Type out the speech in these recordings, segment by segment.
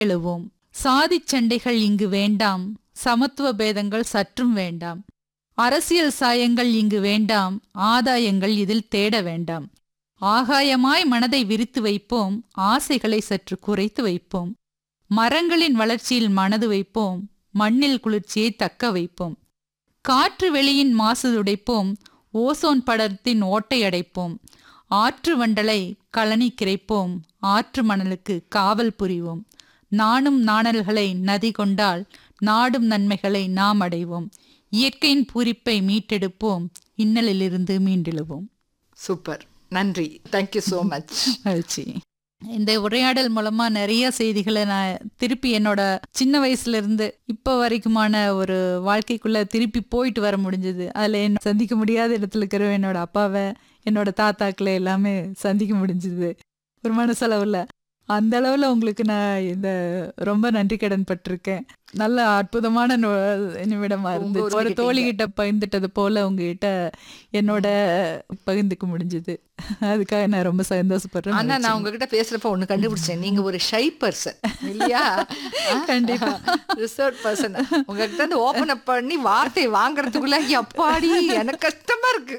எழுவோம் சாதிச் சண்டைகள் இங்கு வேண்டாம் சமத்துவ பேதங்கள் சற்றும் வேண்டாம் அரசியல் சாயங்கள் இங்கு வேண்டாம் ஆதாயங்கள் இதில் தேட வேண்டாம் ஆகாயமாய் மனதை விரித்து வைப்போம் ஆசைகளை சற்று குறைத்து வைப்போம் மரங்களின் வளர்ச்சியில் மனது வைப்போம் மண்ணில் குளிர்ச்சியை தக்க வைப்போம் காற்று வெளியின் மாசு துடைப்போம் ஓசோன் படலத்தின் ஓட்டை அடைப்போம் ஆற்று வண்டலை களனி கிரைப்போம் ஆற்று மணலுக்கு காவல் புரிவோம் நாணும் நாணல்களை நதி கொண்டால் நாடும் நன்மைகளை நாம் அடைவோம் இயற்கையின் பூரிப்பை மீட்டெடுப்போம் இன்னலிலிருந்து மீண்டெழுவோம் சூப்பர் நன்றி தேங்க்யூ ஸோ மச் மகிழ்ச்சி இந்த உரையாடல் மூலமா நிறைய செய்திகளை நான் திருப்பி என்னோட சின்ன வயசுல இருந்து இப்ப வரைக்குமான ஒரு வாழ்க்கைக்குள்ள திருப்பி போயிட்டு வர முடிஞ்சது அதுல என்ன சந்திக்க முடியாத இடத்துல இருக்கிற என்னோட அப்பாவை என்னோட தாத்தாக்களை எல்லாமே சந்திக்க முடிஞ்சது ஒரு மனசளவுல அந்த அளவுல உங்களுக்கு நான் இந்த ரொம்ப நன்றி கடன் பட்டிருக்கேன் நல்ல அற்புதமான நொ- நிமிடமா இருந்துச்சு ஒரு உருவாக்கிட்டீங்க. தோழி கிட்ட பகிர்ந்துட்டது போல உங்ககிட்ட என்னோட பகிர்ந்துக்க முடிஞ்சது அதுக்காக நான் ரொம்ப சந்தோஷப்படுறேன் ஆனா நான் உங்ககிட்ட பேசுறப்ப ஒண்ணு கண்டுபிடிச்சேன் நீங்க ஒரு ஷை பர்சன் இல்லையா கண்டிப்பா. ரிசர்வ் பர்சன் உங்ககிட்ட இருந்து ஓபன் அப் பண்ணி வார்த்தை வாங்குறதுக்குள்ள அப்பாடி எனக்கு கஷ்டமா இருக்கு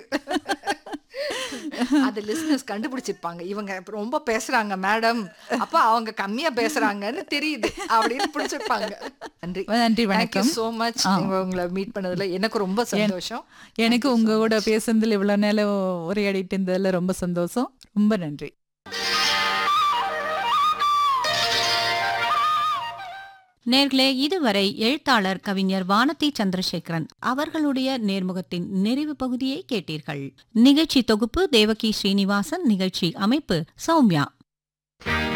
அது லிஸ்னஸ் கண்டுபிடிச்சிருப்பாங்க இவங்க ரொம்ப பேசுறாங்க மேடம் அப்ப அவங்க கம்மியா பேசுறாங்கன்னு தெரியுது அப்படின்னு பிடிச்சிருப்பாங்க நன்றி நன்றி வணக்கம் சோ மச் உங்களை மீட் பண்ணதுல எனக்கு ரொம்ப சந்தோஷம் எனக்கு உங்க கூட பேசுனதுல இவ்வளவு நேரம் உரையாடிட்டு இருந்ததுல ரொம்ப சந்தோஷம் ரொம்ப நன்றி நேர்களே இதுவரை எழுத்தாளர் கவிஞர் வானதி சந்திரசேகரன் அவர்களுடைய நேர்முகத்தின் நிறைவு பகுதியை கேட்டீர்கள் நிகழ்ச்சி தொகுப்பு தேவகி ஸ்ரீனிவாசன் நிகழ்ச்சி அமைப்பு சௌமியா